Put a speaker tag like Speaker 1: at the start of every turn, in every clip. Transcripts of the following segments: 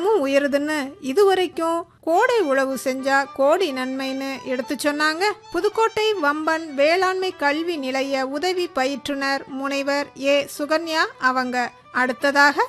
Speaker 1: வளமும் உயருதுன்னு இதுவரைக்கும் கோடை உழவு செஞ்சா கோடி நன்மைன்னு எடுத்து சொன்னாங்க புதுக்கோட்டை வம்பன் வேளாண்மை கல்வி நிலைய உதவி பயிற்றுனர் முனைவர் ஏ சுகன்யா அவங்க அடுத்ததாக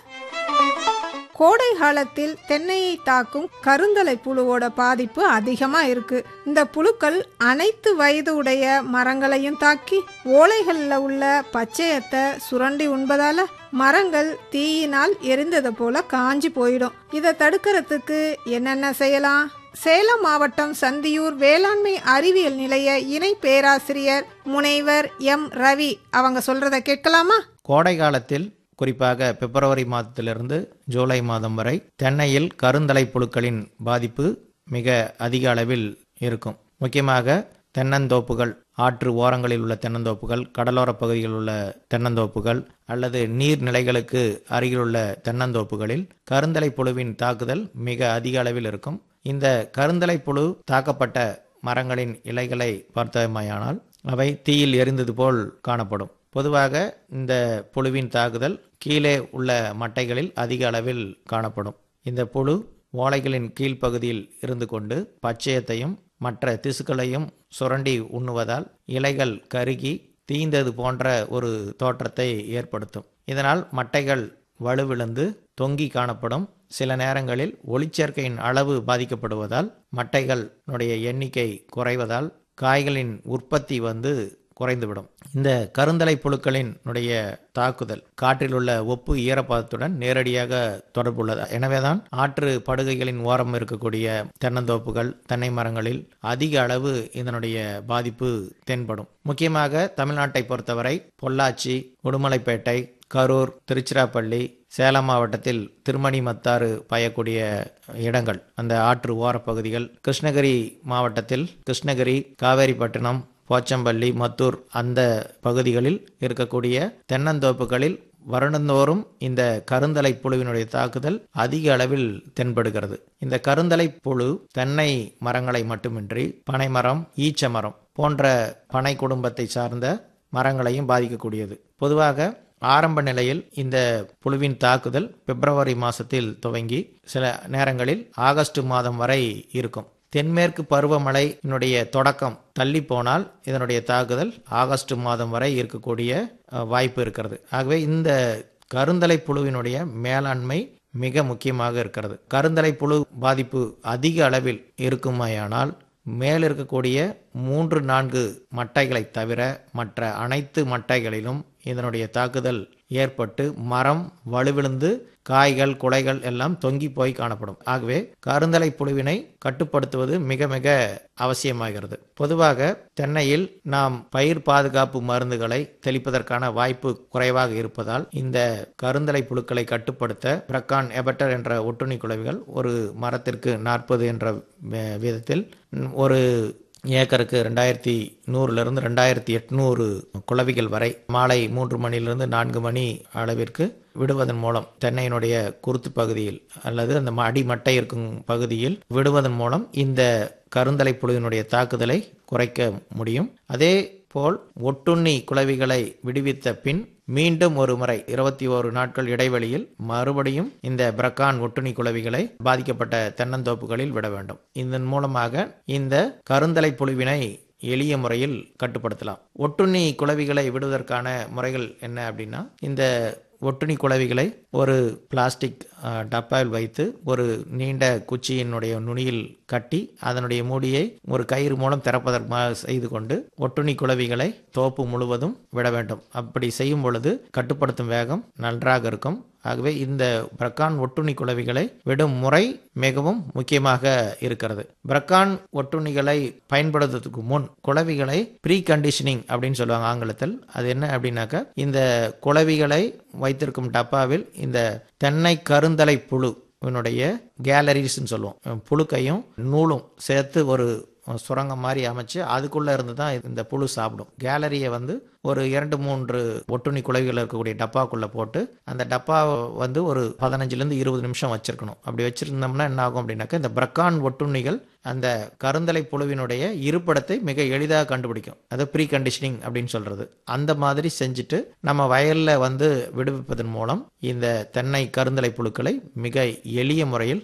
Speaker 1: கோடை காலத்தில் தென்னையை தாக்கும் கருந்தலை புழுவோட பாதிப்பு அதிகமா இருக்கு இந்த புழுக்கள் அனைத்து வயது உடைய மரங்களையும் தாக்கி ஓலைகளில் உள்ள பச்சையத்தை சுரண்டி உண்பதால மரங்கள் தீயினால் எரிந்தது போல காஞ்சி போயிடும் இதை தடுக்கிறதுக்கு என்னென்ன செய்யலாம் சேலம் மாவட்டம் சந்தியூர் வேளாண்மை அறிவியல் நிலைய இணை பேராசிரியர் முனைவர் எம் ரவி அவங்க சொல்றத கேட்கலாமா
Speaker 2: கோடை காலத்தில் குறிப்பாக பிப்ரவரி மாதத்திலிருந்து ஜூலை மாதம் வரை தென்னையில் கருந்தலை புழுக்களின் பாதிப்பு மிக அதிக அளவில் இருக்கும் முக்கியமாக தென்னந்தோப்புகள் ஆற்று ஓரங்களில் உள்ள தென்னந்தோப்புகள் கடலோர பகுதிகளில் உள்ள தென்னந்தோப்புகள் அல்லது நீர்நிலைகளுக்கு அருகிலுள்ள தென்னந்தோப்புகளில் கருந்தலை புழுவின் தாக்குதல் மிக அதிக அளவில் இருக்கும் இந்த கருந்தலை புழு தாக்கப்பட்ட மரங்களின் இலைகளை பார்த்தமையானால் அவை தீயில் எரிந்தது போல் காணப்படும் பொதுவாக இந்த புழுவின் தாக்குதல் கீழே உள்ள மட்டைகளில் அதிக அளவில் காணப்படும் இந்த புழு ஓலைகளின் கீழ்ப்பகுதியில் இருந்து கொண்டு பச்சையத்தையும் மற்ற திசுக்களையும் சுரண்டி உண்ணுவதால் இலைகள் கருகி தீந்தது போன்ற ஒரு தோற்றத்தை ஏற்படுத்தும் இதனால் மட்டைகள் வலுவிழந்து தொங்கி காணப்படும் சில நேரங்களில் ஒளிச்சேர்க்கையின் அளவு பாதிக்கப்படுவதால் மட்டைகளுடைய எண்ணிக்கை குறைவதால் காய்களின் உற்பத்தி வந்து குறைந்துவிடும் இந்த கருந்தலை புழுக்களின் உடைய தாக்குதல் காற்றில் உள்ள ஒப்பு ஈரப்பதத்துடன் நேரடியாக தொடர்புள்ளது எனவேதான் ஆற்று படுகைகளின் ஓரம் இருக்கக்கூடிய தென்னந்தோப்புகள் தென்னை மரங்களில் அதிக அளவு இதனுடைய பாதிப்பு தென்படும் முக்கியமாக தமிழ்நாட்டை பொறுத்தவரை பொள்ளாச்சி உடுமலைப்பேட்டை கரூர் திருச்சிராப்பள்ளி சேலம் மாவட்டத்தில் திருமணி மத்தாறு பாயக்கூடிய இடங்கள் அந்த ஆற்று ஓரப்பகுதிகள் கிருஷ்ணகிரி மாவட்டத்தில் கிருஷ்ணகிரி காவேரிப்பட்டினம் போச்சம்பள்ளி மத்தூர் அந்த பகுதிகளில் இருக்கக்கூடிய தென்னந்தோப்புகளில் வருடந்தோறும் இந்த கருந்தலை புழுவினுடைய தாக்குதல் அதிக அளவில் தென்படுகிறது இந்த கருந்தலை புழு தென்னை மரங்களை மட்டுமின்றி பனைமரம் ஈச்ச மரம் போன்ற பனை குடும்பத்தை சார்ந்த மரங்களையும் பாதிக்கக்கூடியது பொதுவாக ஆரம்ப நிலையில் இந்த புழுவின் தாக்குதல் பிப்ரவரி மாதத்தில் துவங்கி சில நேரங்களில் ஆகஸ்ட் மாதம் வரை இருக்கும் தென்மேற்கு பருவமழையினுடைய தொடக்கம் தள்ளி போனால் இதனுடைய தாக்குதல் ஆகஸ்ட் மாதம் வரை இருக்கக்கூடிய வாய்ப்பு இருக்கிறது ஆகவே இந்த கருந்தலை புழுவினுடைய மேலாண்மை மிக முக்கியமாக இருக்கிறது கருந்தலை புழு பாதிப்பு அதிக அளவில் இருக்குமாயானால் மேல் இருக்கக்கூடிய மூன்று நான்கு மட்டைகளை தவிர மற்ற அனைத்து மட்டைகளிலும் இதனுடைய தாக்குதல் ஏற்பட்டு மரம் வலுவிழுந்து காய்கள் குலைகள் எல்லாம் தொங்கி போய் காணப்படும் ஆகவே கருந்தலை புழுவினை கட்டுப்படுத்துவது மிக மிக அவசியமாகிறது பொதுவாக தென்னையில் நாம் பயிர் பாதுகாப்பு மருந்துகளை தெளிப்பதற்கான வாய்ப்பு குறைவாக இருப்பதால் இந்த கருந்தலை புழுக்களை கட்டுப்படுத்த பிரக்கான் எபட்டர் என்ற ஒட்டுண்ணி குழவிகள் ஒரு மரத்திற்கு நாற்பது என்ற விதத்தில் ஒரு ஏக்கருக்கு ரெண்டாயிரத்தி நூறுலேருந்து ரெண்டாயிரத்தி எட்நூறு குளவிகள் வரை மாலை மூன்று மணிலிருந்து நான்கு மணி அளவிற்கு விடுவதன் மூலம் தென்னையினுடைய குருத்து பகுதியில் அல்லது அந்த அடிமட்டை இருக்கும் பகுதியில் விடுவதன் மூலம் இந்த கருந்தலை புழுவினுடைய தாக்குதலை குறைக்க முடியும் அதே போல் ஒட்டுண்ணி குளவிகளை விடுவித்த பின் மீண்டும் ஒரு முறை இருபத்தி ஓரு நாட்கள் இடைவெளியில் மறுபடியும் இந்த பிரக்கான் ஒட்டுண்ணி குளவிகளை பாதிக்கப்பட்ட தென்னந்தோப்புகளில் விட வேண்டும் இதன் மூலமாக இந்த கருந்தலை புழுவினை எளிய முறையில் கட்டுப்படுத்தலாம் ஒட்டுண்ணி குளவிகளை விடுவதற்கான முறைகள் என்ன அப்படின்னா இந்த ஒட்டுணி குளவிகளை ஒரு பிளாஸ்டிக் டப்பாவில் வைத்து ஒரு நீண்ட குச்சியினுடைய நுனியில் கட்டி அதனுடைய மூடியை ஒரு கயிறு மூலம் திறப்பதற்கு செய்து கொண்டு ஒட்டுண்ணி குளவிகளை தோப்பு முழுவதும் விட வேண்டும் அப்படி செய்யும் பொழுது கட்டுப்படுத்தும் வேகம் நன்றாக இருக்கும் ஆகவே இந்த பிரக்கான் ஒட்டுண்ணி குளவிகளை விடும் முறை மிகவும் முக்கியமாக இருக்கிறது பிரக்கான் ஒட்டுண்ணிகளை பயன்படுத்துறதுக்கு முன் குளவிகளை ப்ரீ கண்டிஷனிங் அப்படின்னு சொல்லுவாங்க ஆங்கிலத்தில் அது என்ன அப்படின்னாக்கா இந்த குளவிகளை வைத்திருக்கும் டப்பாவில் இந்த தென்னை கருந்தலை புழு இவனுடைய கேலரிஸ்ன்னு சொல்லுவோம் புழுக்கையும் நூலும் சேர்த்து ஒரு சுரங்கம் மாதிரி அமைச்சு அதுக்குள்ளே இருந்து தான் இந்த புழு சாப்பிடும் கேலரியை வந்து ஒரு இரண்டு மூன்று ஒட்டுண்ணி குலைகள் இருக்கக்கூடிய டப்பாக்குள்ளே போட்டு அந்த டப்பாவை வந்து ஒரு பதினஞ்சுலேருந்து இருபது நிமிஷம் வச்சிருக்கணும் அப்படி வச்சுருந்தோம்னா என்ன ஆகும் அப்படின்னாக்கா இந்த பிரக்கான் ஒட்டுண்ணிகள் அந்த கருந்தலை புழுவினுடைய இருப்பிடத்தை மிக எளிதாக கண்டுபிடிக்கும் அது ப்ரீ கண்டிஷனிங் அப்படின்னு சொல்கிறது அந்த மாதிரி செஞ்சுட்டு நம்ம வயலில் வந்து விடுவிப்பதன் மூலம் இந்த தென்னை கருந்தலை புழுக்களை மிக எளிய முறையில்